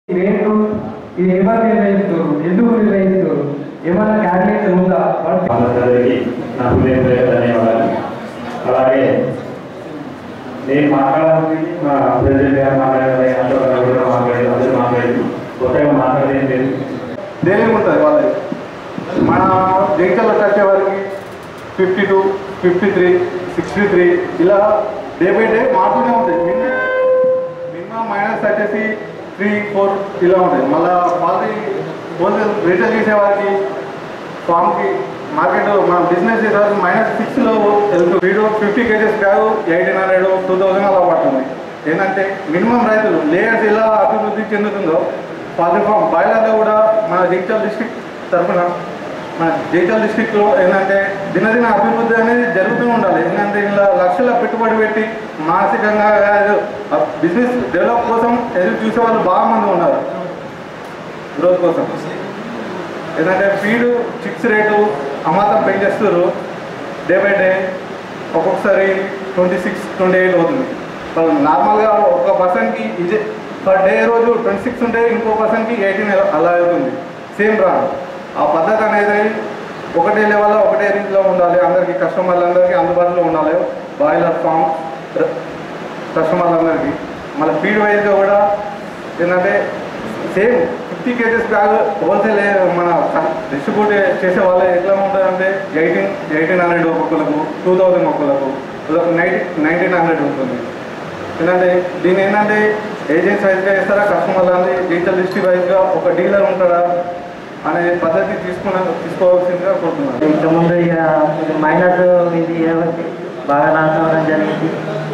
Rate ఇది ఎవరు నిర్ణయిస్తారు ఎందుకు నిర్ణయిస్తారు ఏమైనా క్యాబినెట్ ఉందా వాళ్ళు అందరికీ నా హృదయపూర్వక ధన్యవాదాలు అలాగే నేను మాట్లాడాలని మా ప్రెసిడెంట్ గారు మాట్లాడాలి అశోక్ గారు కూడా మాట్లాడి అందరూ మాట్లాడి కొత్తగా మాట్లాడేది లేదు డైలీ ఉంటుంది వాళ్ళది మన జగిత్యాలకు వచ్చే వారికి fifty two fifty three sixty three ఇలా డే బై డే మారుతూనే ఉంటాయి మినిమం మినిమం మైనస్ వచ్చేసి త్రీ ఫోర్ ఇలా ఉంటాయి మళ్ళీ వాళ్ళది హోల్సేల్ రీటైల్ చేసే వారికి ఫామ్కి మార్కెట్ మనం బిజినెస్ చేసేవారికి మైనస్ సిక్స్లో వెళ్తుంది వీడు fifty kgs bag eighteen hundred two thousand అలా పడుతుంది ఏంటంటే మినిమం రైతులు లేయర్స్ ఎలా అభివృద్ధి చెందుతుందో పల్ట్రీ ఫామ్ బాయిలర్లో కూడా మన జగిత్యాల డిస్ట్రిక్ట్ తరఫున మన జగిత్యాల డిస్ట్రిక్ట్లో ఏంటంటే దినదిన అభివృద్ధి అనేది జరుగుతూ ఉండాలి ఏంటంటే ఇలా లక్షల పెట్టుబడి పెట్టి మానసికంగా బిజినెస్ డెవలప్ కోసం ఎదురు చూసే వాళ్ళు బాగా మంది ఉన్నారు గ్రోత్ కోసం ఏంటంటే ఫీడ్ చిక్స్ రేటు అమాతం పెంచేస్తారు డే బై డే ఒక్కొక్కసారి ట్వంటీ సిక్స్ ట్వంటీ ఎయిట్ అవుతుంది నార్మల్గా ఒక పర్సన్కి ఇదే పర్ డే రోజు ట్వంటీ సిక్స్ ఉంటే ఇంకో పర్సన్కి ఎయిటీన్ అలా అవుతుంది సేమ్ రాదు ఆ పద్ధతి అనేది ఒకటే లెవెల్లో ఒకటే రీతిలో ఉండాలి అందరికీ కస్టమర్లందరికీ అందుబాటులో ఉండాలి బాయిలర్ ఫామ్ కస్టమర్లందరికీ మళ్ళీ ఫీడ్ వైజ్గా కూడా ఏంటంటే same fifty kgs bag wholesale మన డిస్ట్రిబ్యూట్ చేసే వాళ్ళు ఎట్లా ఉంటుందంటే ఎయిటీన్ ఎయిటీన్ హండ్రెడ్ ఒక్కొక్కలకు టూ థౌజండ్ ఒక్కొక్కలకు నైన్ నైన్టీన్ హండ్రెడ్ ఉంటుంది ఎందుకంటే దీని ఏంటంటే ఏజెంట్స్ వైజ్గా ఇస్తారా కస్టమర్లు అనేది డిజిటల్ డిస్ట్రిక్ట్ వైజ్గా ఒక డీలర్ ఉంటాడా అనే పద్ధతి తీసుకున్న తీసుకోవాల్సిందిగా కోరుతున్నాను ఇంతకుముందు ఇక ఇది మైనస్ ఇది కాబట్టి బాగా లాస్ అవ్వడం జరిగింది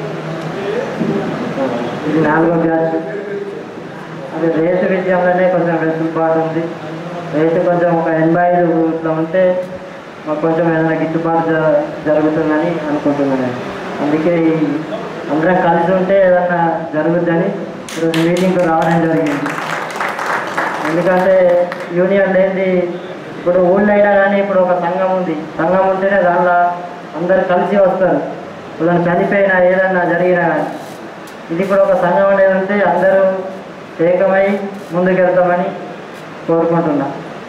ఇది నాలుగో బ్యాచ్ అది రేటు విషయంలోనే కొంచెం వెసులుబాటు ఉంది రేటు కొంచెం ఒక ఎనభై ఐదు ఇట్లా ఉంటే మాకు కొంచెం ఏదైనా గిట్టుబాటు జ- జరుగుతుందని అనుకుంటున్నాను నేను. అందుకే ఈ అందరం కలిసి ఉంటే ఏదన్నా జరుగుద్దని ఈరోజు మీటింగ్కి రావడం జరిగింది ఎందుకంటే యూనియన్ లేనిది ఇప్పుడు ఊళ్ళో అయినా కానీ ఇప్పుడు ఒక సంఘం ఉంది సంఘం ఉంటేనే దానిలో అందరు కలిసి వస్తారు ఇప్పుడు చనిపోయినా ఏదన్నా జరిగినా కానీ ఇది కూడా ఒక సంఘం అనేది ఉంటే అందరూ ఏకమై ముందుకెళ్తామని కోరుకుంటున్నా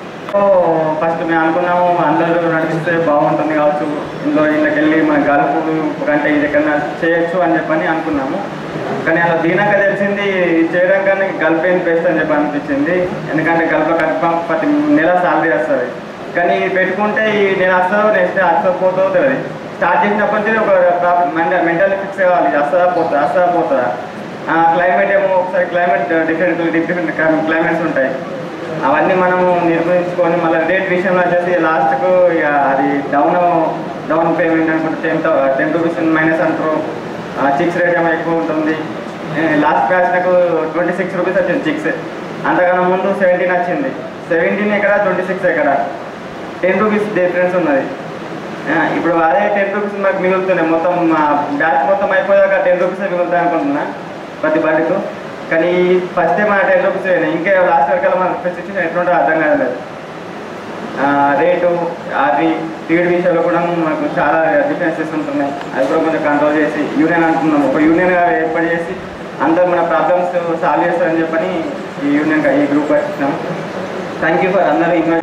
ఫస్ట్ మేము అనుకున్నాము అందరూ నడిపిస్తే బాగుంటుంది కావచ్చు ఇందులో ఇళ్ళకి వెళ్ళి మన గల్ఫ్ కంటే ఇది ఎక్కడన్నా చేయొచ్చు అని చెప్పని అనుకున్నాము కానీ అలా దీనాక తెలిసింది ఇది చేయడం కానీ గల్ఫ్ ఏం బెస్ట్ అని చెప్పి అనిపించింది ఎందుకంటే గల్ఫ్ కన్ఫామ్ ప్రతి నెల సాలరీ వస్తుంది కానీ ఇది పెట్టుకుంటే ఈ నెల వస్తుందో నెక్స్ట్ వస్తుందో పోతుందో తెలియదు స్టార్ట్ చేసినప్పటి నుంచి ఒక ప్రాబ్లం మెంటల్ ఫిక్స్ కావాలి ఇది వస్తుందా పోతుందా వస్తుందా పోతుందా క్లైమేట్ ఏమో ఒకసారి క్లైమేట్ డిఫరెంట్ డిఫరెంట్ క్లైమేట్స్ ఉంటాయి అవన్నీ మనము నిర్వహించుకొని మళ్ళీ రేట్ విషయంలో వచ్చేసి లాస్ట్కు ఇక అది డౌన్ డౌన్ పేమెంట్ అనుకుంటే టెన్ టెన్ రూపీస్ మైనస్ అంటారు చిక్స్ రేట్ ఏమో ఎక్కువ ఉంటుంది లాస్ట్ బ్యాచ్ నాకు ట్వంటీ సిక్స్ రూపీస్ వచ్చింది చిక్స్ అంతకన్నా ముందు సెవెంటీన్ వచ్చింది సెవెంటీన్ ఎక్కడ ట్వంటీ సిక్స్ ఎక్కడ టెన్ రూపీస్ డిఫరెన్స్ ఉన్నది ఆ, ఇప్పుడు అదే టెన్ రూపీస్ నాకు మిగులుతున్నాయి మొత్తం బ్యాచ్ మొత్తం అయిపోయాక టెన్ రూపీస్ మిగులుతాయి అనుకుంటున్నా ప్రతి బండికు కానీ ఫస్ట్ టైం ఆ టెన్ రూపీస్ అయినాయి ఇంకా లాస్ట్ వరకు మన సిచ్యువేషన్ ఎట్లుంటో అర్థం కాలేదు ఆ, రేటు అది ఫీడ్ విషయంలో కూడా మనకు చాలా డిఫరెన్సెస్ ఉంటున్నాయి అది కూడా కొంచెం కంట్రోల్ చేసి యూనియన్ అంటున్నాం ఒక యూనియన్ ఏర్పాటు చేసి అందరూ మన ప్రాబ్లమ్స్ సాల్వ్ చేస్తారని చెప్పని ఈ యూనియన్ ఈ గ్రూప్ వచ్చినాం థ్యాంక్ యూ ఫర్ అందరూ ఇన్వైట్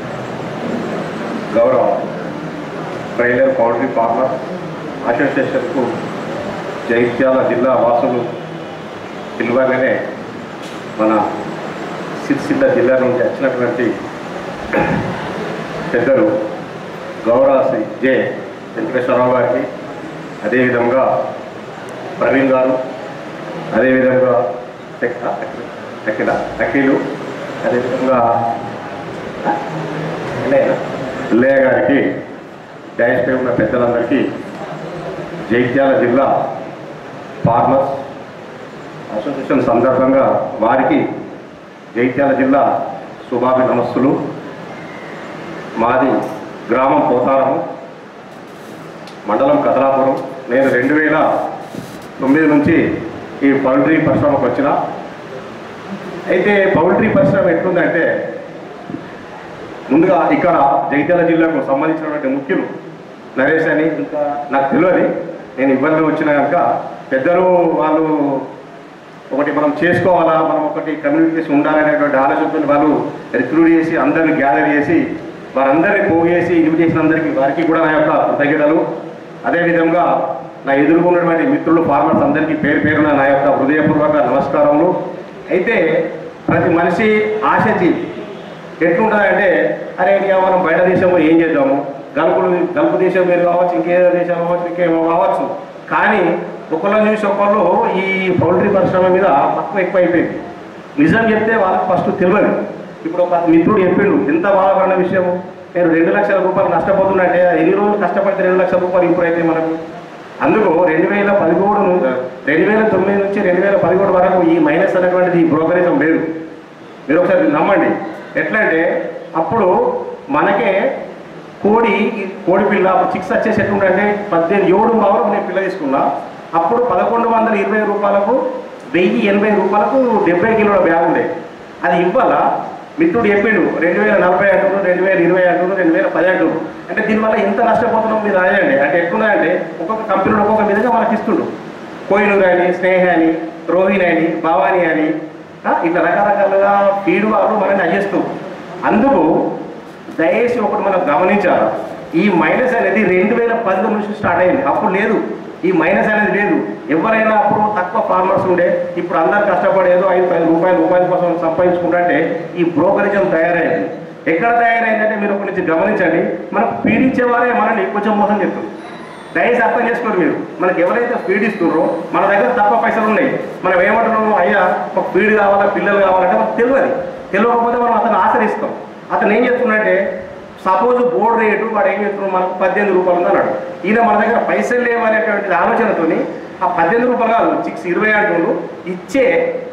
గౌరవ ట్రైలర్ పౌల్ట్రీ ఫార్మర్ అసోసియేషన్కు జగిత్యాల జిల్లా వాసులు పిలువగానే మన సిరిసిల్ల జిల్లా నుండి వచ్చినటువంటి పెద్దలు గౌరవ శ్రీ జె వెంకటేశ్వరరావు గారికి అదేవిధంగా ప్రవీణ్ గారు అదేవిధంగా అఖిల అఖిలు అదేవిధంగా ఇల్లయ్య గారికి డైస్ పై ఉన్న పెద్దలందరికీ జైత్యాల జిల్లా ఫార్మర్స్ అసోసియేషన్ సందర్భంగా వారికి జైత్యాల జిల్లా శుభాభి నమస్సులు మాది గ్రామం పోతారము మండలం కదలాపురం నేను రెండు వేల తొమ్మిది నుంచి ఈ పౌల్ట్రీ పరిశ్రమకు వచ్చిన అయితే పౌల్ట్రీ పరిశ్రమ ఎట్లుందంటే ముందుగా ఇక్కడ జగిత్యాల జిల్లాకు సంబంధించినటువంటి ముఖ్యులు నరేష్ అని ఇంకా నాకు తెలియదు నేను ఇబ్బంది వచ్చిన కనుక పెద్దలు వాళ్ళు ఒకటి మనం చేసుకోవాలా మనం ఒకటి కమ్యూనికేషన్ ఉండాలనేటువంటి ఆలోచనతో వాళ్ళు రిక్రూట్ చేసి అందరిని గ్యాదర్ చేసి వారందరినీ పోగేసి ఇన్విటేషన్ అందరికీ వారికి కూడా నా యొక్క కృతజ్ఞతలు అదేవిధంగా నా ఎదుర్కొన్నటువంటి మిత్రులు ఫార్మర్స్ అందరికీ పేరు పేరున నా యొక్క హృదయపూర్వక నమస్కారములు అయితే ప్రతి మనిషి ఆశజీవి ఎట్లుంటుందంటే అరే ఇక మనం బయట దేశంలో ఏం చేద్దాము గల్పులు గల్పు దేశం మీరు కావచ్చు ఇంకేదో దేశం కావచ్చు ఇంకేమో కావచ్చు కానీ ఒకళ్ళని చూసి ఒకళ్ళు ఈ పౌల్ట్రీ పరిశ్రమ మీద తక్కువ ఎక్కువ అయిపోయింది నిజం చెప్తే వాళ్ళకి ఫస్ట్ తెలియదు ఇప్పుడు ఒక మిత్రుడు చెప్పిండు ఎంత బాధపడిన విషయం నేను రెండు లక్షల రూపాయలు నష్టపోతున్నట్టే ఎన్ని రోజులు కష్టపడితే రెండు లక్షల రూపాయలు ఇంప్రూవ్ అయితే మనకు అందుకు రెండు వేల పదిహేడు ను- రెండు వేల తొమ్మిది నుంచి రెండు వేల పదిహేడు వరకు ఈ మైనస్ అనేటువంటిది ఈ బ్రోకరేజం లేదు మీరు ఒకసారి నమ్మండి ఎట్లా అంటే అప్పుడు మనకే కోడి కోడి పిల్ల అప్పుడు చిక్స్ వచ్చేసి ఎట్లుంటే పద్దెనిమిది ఏడు వరకు నేను పిల్ల తీసుకున్నా అప్పుడు పదకొండు వందల ఇరవై రూపాయలకు వెయ్యి ఎనభై రూపాయలకు డెబ్బై కిలోల బ్యాగ్ ఉండే అది ఇవ్వాలా మిత్రుడు చెప్పిండు రెండు వేల నలభై అంటున్నారు రెండు వేల ఇరవై అంటున్నారు రెండు వేల పది అంటున్నారు అంటే దీనివల్ల ఎంత నష్టపోతున్నాం మీరు రాయండి అంటే ఎట్లున్నాయంటే ఒక్కొక్క కంపెనీలో ఒక్కొక్క విధంగా మనకి ఇస్తుండు కోయినూరు అని స్నేహ అని రోహిణి అని భవాని అని ఆ, ఇట్లా రకరకాలుగా ఫీడ్ వాళ్ళు మనల్ని అయ్యేస్తూ అందుకు దయచేసి ఒకటి మనం గమనించాలి ఈ మైనస్ అనేది రెండు వేల పది నుంచి స్టార్ట్ అయింది అప్పుడు లేదు ఈ మైనస్ అనేది లేదు ఎవరైనా అప్పుడు తక్కువ ఫార్మర్స్ ఉండే ఇప్పుడు అందరు కష్టపడేదో ఐదు పది రూపాయలు ఉపాధి కోసం సంపాదించుకుంటే ఈ బ్రోకరిజం తయారైంది ఎక్కడ తయారైందంటే మీరు ఒక నుంచి గమనించండి మనకు పీడించే వారే మనల్ని కొంచెం మోసం చేస్తుంది దయచేసి అర్థం చేసుకోరు మీరు మనకి ఎవరైతే ఫీడ్ ఇస్తున్నారో మన దగ్గర తక్కువ పైసలు ఉన్నాయి మనం ఏమంటున్నాము అయ్యా ఒక ఫీడ్ కావాలా పిల్లలు కావాలంటే మనకు తెలియదు తెలియకపోతే మనం అతను ఆశ్రయిస్తాం అతను ఏం చేస్తున్నాడంటే సపోజ్ బోర్డు రేటు వాడు ఏం చేస్తున్నాడు మనకు పద్దెనిమిది రూపాయలు ఉంది అన్నాడు ఈయన మన దగ్గర పైసలు లేవనేటువంటి ఆలోచనతోని ఆ పద్దెనిమిది రూపాయలు కాదు సిక్స్ ఇరవై అంటుండు ఇచ్చే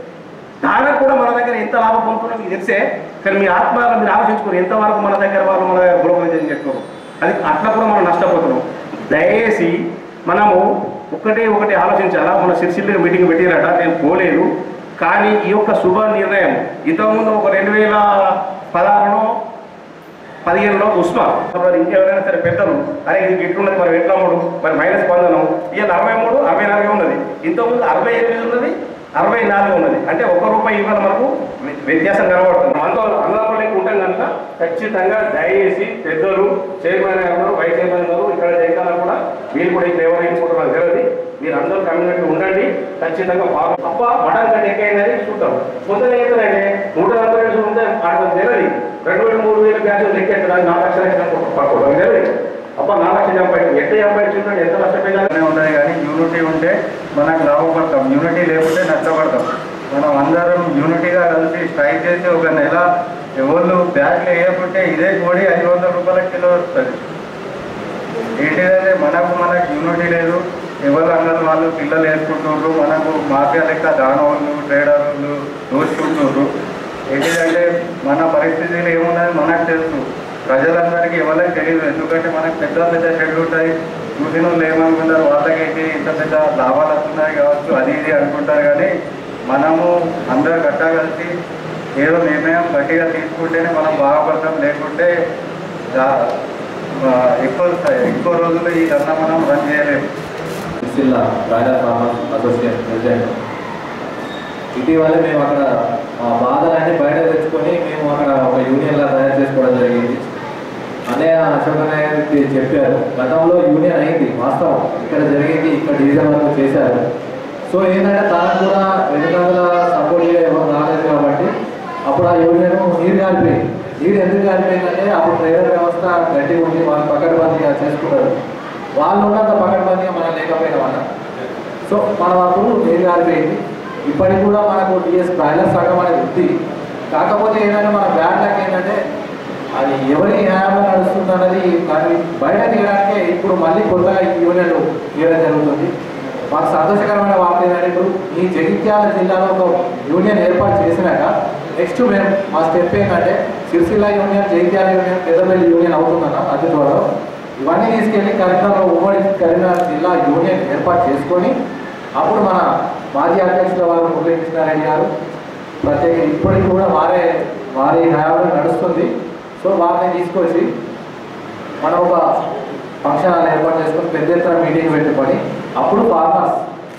దానికి కూడా మన దగ్గర ఎంత లాభం పొందుతున్నాం మీకు తెలిసే కానీ మీ ఆత్మ మీరు ఆలోచించుకోరు ఎంతవరకు మన దగ్గర వాళ్ళు మన దగ్గర బ్రోకరేజ్ చెప్తారు అది అట్లా కూడా మనం నష్టపోతున్నాం దయచేసి మనము ఒక్కటే ఒకటి ఆలోచించాలా మన సిరిసిల్ల మీటింగ్ పెట్టిరట నేను పోలేదు కానీ ఈ యొక్క శుభ నిర్ణయం ఇంతకుముందు ఒక రెండు వేల పదహారులో పదిహేనులో ఉస్మా మరి ఇంకెవరైనా సరే పెద్దలు అరే ఇది ఎట్లున్నది మరి ఎట్లా మూడు మరి మైనస్ పొందను ఇవాళ అరవై మూడు అరవై నాలుగే ఉన్నది ఇంతకుముందు అరవై ఎనిమిది ఉన్నది అరవై నాలుగు ఉన్నది అంటే ఒక్క రూపాయి ఇవాళ మనకు వ్య- వ్యత్యాసం కనబడుతుంది మనతో అన్నదమ్ములకి ఉంటాం కనుక ఖచ్చితంగా దయచేసి పెద్దలు చైర్మన్ గారు వైస్ చైర్మన్ గారు ఇక్కడ జైకాల కూడా మీరు కూడా ఇక్కడ ఎవరు అనుకుంటున్నారు తెలియదు మీరు అందరూ కమ్యూనిటీ ఉండండి ఖచ్చితంగా బాగా తప్ప మటన్ కంటే ఎక్కైందని చూద్దాం పొద్దున ఏంటంటే నూట నలభై రెండు ఉంటే ఆడడం తెలియదు రెండు వేల మూడు వేల బ్యాచ్ లెక్కెత్తడానికి నాలుగు లక్షలు పట్టుకోవడం తెలియదు అప్ప నాలుగు లక్షలు సంపాదించి ఎట్లా సంపాదించుంటే ఎంత నష్టపోయిందని ఉంటుంది కానీ యూనిటీ ఉంటే మనకు లాభపడతాం యూనిటీ లేకపోతే నష్టపడతాం మనం అందరం యూనిటీగా కలిసి స్ట్రైక్ చేసి ఒక నెల ఎవరు బ్యాగ్లు వేయకుంటే ఇదే కోడి ఐదు వందల రూపాయల కిలో వస్తుంది ఏంటిదంటే మనకు మనకు యూనిటీ లేదు ఎవరు అందరు వాళ్ళు పిల్లలు వేసుకుంటున్నారు మనకు మాఫియా లెక్క దానవాళ్ళు ట్రేడర్లు దోచుకుంటున్నారు ఏంటిదంటే మన పరిస్థితులు ఏమున్నది మనకు తెలుసు ప్రజలందరికీ ఎవరికి తెలియదు ఎందుకంటే మనకు పెద్ద పెద్ద షెడ్లు ఉంటాయి చూసిన వాళ్ళు ఏమనుకుంటారు వాళ్ళకైతే ఇంత పెద్ద లాభాలు వస్తున్నాయి కావచ్చు అది ఇది అనుకుంటారు కానీ మనము అందరు గట్టా కలిసి ఏదో నిర్ణయం గట్టిగా తీసుకుంటేనే మనం బాగుపడతాం లేకుంటే దా- ఆ, ఎక్కువ ఎక్కువ రోజులు ఈ ధర్నా మనం రన్ చేయలేము Sircilla Raja farmers association president ఇటీవల మేము అక్కడ మా బాధలన్నీ బయట తెచ్చుకొని మేము అక్కడ ఒక యూనియన్లా తయారు చేసుకోవడం జరిగింది అన్నయ్య అశోక్ అన్నయ్య గారికి చెప్పారు గతంలో యూనియన్ అయింది వాస్తవం ఇక్కడ జరిగింది ఇక్కడ డివిజన్ వరకు చేశారు సో ఏంటంటే తనకు కూడా వెనుకందుల సపోర్ట్ ఎవరు రాలేదు కాబట్టి అప్పుడు ఆ యూనియన్ నీరు కాలిపోయింది నీరు ఎందుకు కాలిపోయిందంటే అప్పుడు ట్రైలర్ వ్యవస్థ గట్టిగా ఉంది వాళ్ళు పకడ్బందీగా చేసుకున్నారు వాళ్ళు ఉన్నంత పకడ్బందీగా మనం లేకపోయినా వాళ్ళ సో మనం అప్పుడు నీరు కాలిపోయింది ఇప్పటికి కూడా మనకు టీఎస్ బ్రాయిలర్ సగం అనేది ఉంది కాకపోతే ఏంటంటే మన బ్యాడ్లకు ఏంటంటే అది ఎవరి హయాంలో నడుస్తుంది అన్నది దాన్ని బయట తీయడానికే ఇప్పుడు మళ్ళీ కొత్తగా ఈ యూనియన్ తీయడం జరుగుతుంది మాకు సంతోషకరమైన వార్త ఏంటంటే ఇప్పుడు ఈ జగిత్యాల జిల్లాలో ఒక యూనియన్ ఏర్పాటు చేసినాక నెక్స్ట్ మేము మా స్టెప్ ఏంటంటే Sircilla union Jagtial union Peddapalli union అవుతుందన్న అతి త్వరలో ఇవన్నీ తీసుకెళ్ళి కరీంనగర్ ఉమ్మడి కరీంనగర్ జిల్లా యూనియన్ ఏర్పాటు చేసుకొని అప్పుడు మన మాజీ అధ్యక్షుల వారు మురళీకృష్ణారెడ్డి గారు ప్రత్యేక ఇప్పటికి కూడా వారే వారి హయాంలో నడుస్తుంది సో వారిని తీసుకొచ్చి మనం ఒక ఫంక్షన్ హాల్ ఏర్పాటు చేసుకొని పెద్ద ఎత్తున మీటింగ్ పెట్టుకొని అప్పుడు ఫార్మర్స్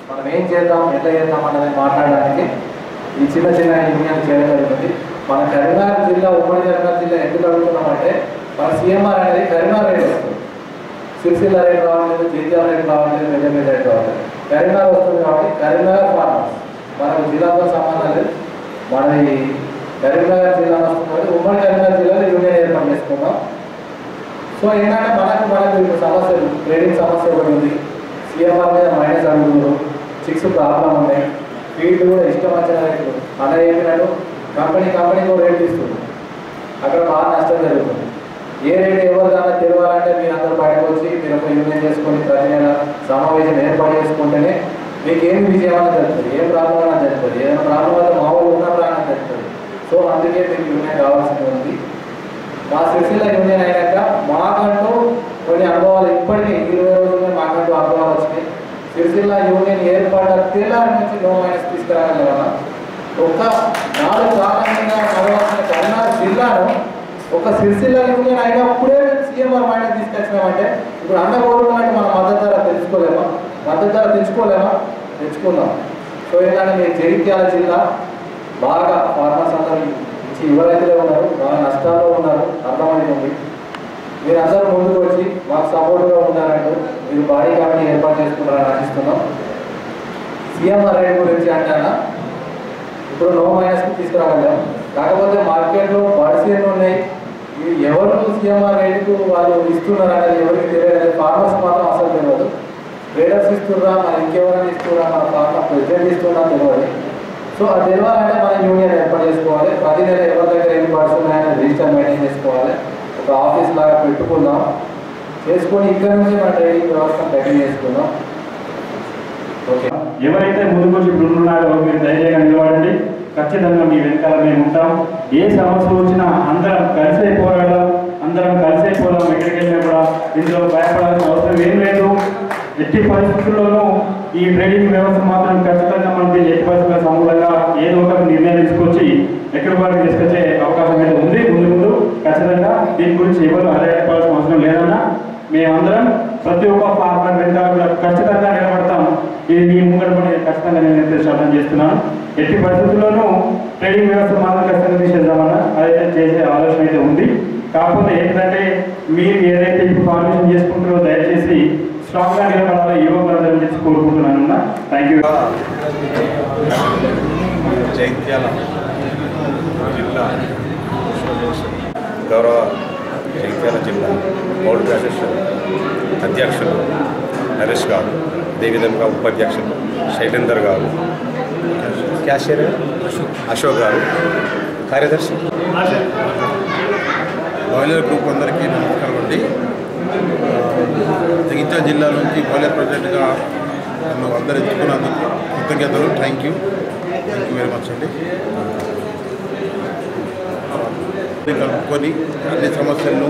మనం ఏం చేద్దాం ఎట్లా చేద్దాం అన్నది మాట్లాడడానికి ఈ చిన్న చిన్న యూనియన్ చేయడం జరుగుతుంది మన కరీంనగర్ జిల్లా ఉమ్మడి కరీంనగర్ జిల్లా ఎందుకు అడుగుతున్నామంటే మన సీఎంఆర్ అనేది కరీంనగర్ రేట్ వస్తుంది సిరిసిల్ల రేట్ రావట్లేదు జగిత్యాల రేట్ రావట్లేదు మెజర్మెంట్ రేట్ రావట్లేదు కరీంనగర్ వస్తుంది కాబట్టి కరీంనగర్ ఫార్మర్స్ మనకు జిల్లాతో సంబంధం లేదు మనది కరీంనగర్ జిల్లా వస్తుంది కాబట్టి ఉమ్మడి కరీంనగర్ జిల్లాలో యూనియన్ ఏర్పాటు చేసుకుందాం సో ఏంటంటే మనకు మనకు ఇప్పుడు సమస్యలు ట్రేడింగ్ సమస్య ఒకటి ఉంది సీఎంఆర్ మీద మైనస్ అడుగుతున్నారు చిక్స్ ప్రాబ్లం ఉన్నాయి ఫీల్డ్ కూడా ఇష్టం వచ్చిన రేట్లు అలా చెప్పినట్టు కంపెనీ కంపెనీకి ఒక రేట్ ఇస్తుంది అక్కడ బాగా నష్టం జరుగుతుంది ఏ రేట్ ఎవరికన్నా తెలియాలంటే మీరు అందరూ బయటకు వచ్చి మీరు ఒక యూనియన్ చేసుకొని ప్రతి నెల సమావేశం ఏర్పాటు చేసుకుంటేనే మీకు ఏం విజయం అని తెలుస్తుంది ఏం ప్రాబ్లం అని తెలుస్తుంది ఏదైనా ప్రాబ్లం అయితే మా ఊళ్ళు ఉన్న ప్రాణం తెలుస్తుంది సో అందుకే మీకు యూనియన్ కావాల్సి ఉంది మా సిరిసిల్ల యూనియన్ అయినాక మాకంటూ కొన్ని అనుభవాలు ఇప్పటికీ ఇరవై రోజుల్లో మాకంటూ అనుభవాలు వచ్చినాయి సిరిసిల్ల యూనియన్ ఏర్పడ్డ తెల్లారి నుంచి నో మైనస్ తీసుకురాగలం వల్ల ఒక నాలుగు కారణంగా నడవాల్సిన కరీంనగర్ జిల్లాను ఒక సిరిసిల్ల యూనియన్ అయినప్పుడే సీఎంఆర్ మైనస్ తీసుకొచ్చినామంటే ఇప్పుడు అన్న కోరుకున్నట్టు మన మద్దతు ధర తెచ్చుకోలేమా మద్దతు ధర తెచ్చుకోలేమా తెచ్చుకుందాం సో ఏంటంటే మీరు జగిత్యాల జిల్లా బాగా ఫార్మర్స్ అందరూ ఇచ్చి యువ రైతులే ఉన్నారు బాగా నష్టాల్లో ఉన్నారు అర్థమైంది మీరు అందరూ ముందుకు వచ్చి మాకు సపోర్ట్గా ఉన్నారంటూ మీరు బాడీ కమిటీ ఏర్పాటు చేసుకున్నారని ఆశిస్తున్నాం సీఎంఆర్ రేట్ గురించి అంటానా ఇప్పుడు నో మైనస్కి తీసుకురాగలం కాకపోతే మార్కెట్లో బడ్స్ ఎన్ని ఉన్నాయి ఇవి ఎవరు సీఎంఆర్ రేటుకు వాళ్ళు ఇస్తున్నారు అనేది ఎవరికి తెలియదు ఫార్మర్స్ మాత్రం అసలు తెలియదు ట్రేడర్స్ ఇస్తున్నా మరి ఇంకెవరైనా ఇస్తున్నా మన ఫార్మర్ ప్రెసిడెంట్ ఇస్తున్నా తెలియదు సో అది తెలియాలంటే మనం యూనియన్ ఏర్పాటు చేసుకోవాలి ప్రతి నెల ఎవరి దగ్గర ఎన్ని బడ్స్ ఉన్నాయని రిజిస్టర్ మెయింటైన్ చేసుకోవాలి ఒక ఆఫీస్ లాగా పెట్టుకుందాం చేసుకొని ఇక్కడ నుంచి మన ట్రైనింగ్ వ్యవస్థను గట్టి చేసుకుందాం ఓకే ఎవరైతే ముందుకు వచ్చి ఇప్పుడు ఉన్నారో మీరు ధైర్యంగా నిలబడండి ఖచ్చితంగా మీ వెనకాల మేము ఉంటాం ఏ సమస్య వచ్చినా అందరం కలిసే పోరాడదాం అందరం కలిసే పోదాం ఎక్కడికి వెళ్ళినా కూడా ఇందులో భయపడాల్సిన అవసరం ఏం లేదు ఎట్టి పరిస్థితుల్లోనూ ఈ ట్రేడింగ్ వ్యవస్థ మాత్రం ఖచ్చితంగా మనకి ఎట్టి పరిస్థితుల సమూలంగా ఏదో ఒక నిర్ణయం తీసుకొచ్చి ఎక్కడి వరకు తీసుకొచ్చే అవకాశం అయితే ఉంది ముందు ముందు ఖచ్చితంగా దీని గురించి ఎవరు అలయపడాల్సిన అవసరం లేదన్నా మేమందరం ప్రతి ఒక్క ఫార్మర్ వెంట కూడా ఖచ్చితంగా నిలబడతాం ఇది మీ ముంగడ పడి ఖచ్చితంగా నేను అయితే శ్రద్ధం చేస్తున్నాను ఎట్టి పరిస్థితుల్లోనూ ట్రేడింగ్ వ్యవస్థ మాత్రం ఖచ్చితంగా తీసేద్దామన్నా అదైతే చేసే ఆలోచన అయితే ఉంది కాకపోతే ఏంటంటే మీరు ఏదైతే ఇప్పుడు ఫార్మేషన్ చేసుకుంటారో దయచేసి స్ట్రాంగ్గా నిలబడాలి యువకులందరూ చేసి కోరుకుంటున్నాను థ్యాంక్ యూ జైత్యాల జిల్లా గౌరవ జైత్యాల జిల్లా పౌడ్ అసోసియేషన్ అధ్యక్షులు నరేష్ గారు అదేవిధంగా ఉపాధ్యక్షులు శైలేందర్ గారు క్యాషియర్ అశోక్ గారు కార్యదర్శి బాయిలర్ గ్రూప్ అందరికీ నమస్కారం అండి జగిత్యాల జిల్లా నుంచి బాయిలర్ ప్రెసిడెంట్గా నన్ను అందరు ఎంచుకున్నందుకు కృతజ్ఞతలు thank you thank you very much అండి కలుపుకొని అన్ని సమస్యలను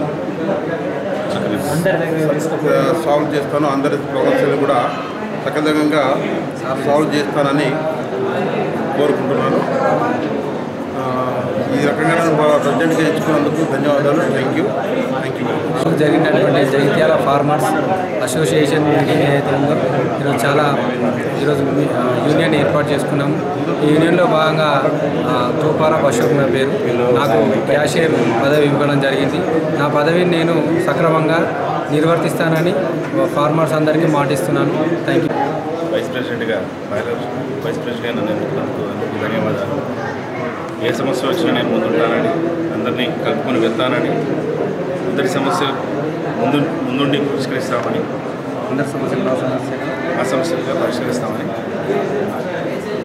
సాల్వ్ చేస్తాను అందరి సమస్యలు కూడా సకలంగా సాల్వ్ చేస్తానని కోరుకుంటున్నాను ఆ, ఈ రకంగా నన్ను ప్రెసిడెంట్గా ఎంచుకున్నందుకు ధన్యవాదాలు thank you thank you very much ఈరోజు జరిగినటువంటి జగిత్యాల ఫార్మర్స్ అసోసియేషన్ మీటింగ్ ఏదైతే ఉందో ఈరోజు చాలా ఈరోజు మీ- ఆ, యూనియన్ ఏర్పాటు చేసుకున్నాము ఈ యూనియన్లో భాగంగా ఆ, తూపారపు అశోక్ నా పేరు నాకు క్యాషియర్ పదవి ఇవ్వడం జరిగింది నా పదవిని నేను సక్రమంగా నిర్వర్తిస్తానని ఫార్మర్స్ అందరికీ మాటిస్తున్నాను థ్యాంక్ యూ వైస్ ప్రెసిడెంట్గా బాయిలర్ వైస్ ప్రెసిడెంట్గా నన్ను ఎన్నుకున్నందుకు అందుకు ధన్యవాదాలు ఏ సమస్య వచ్చినా నేను ముందుంటానని అందరినీ కలుపుకొని వెళ్తానని అందరి సమస్య ముందు ముందుండి పరిష్కరిస్తామని అందరి సమస్యలు ఆ సమస్యలుగా పరిష్కరిస్తామని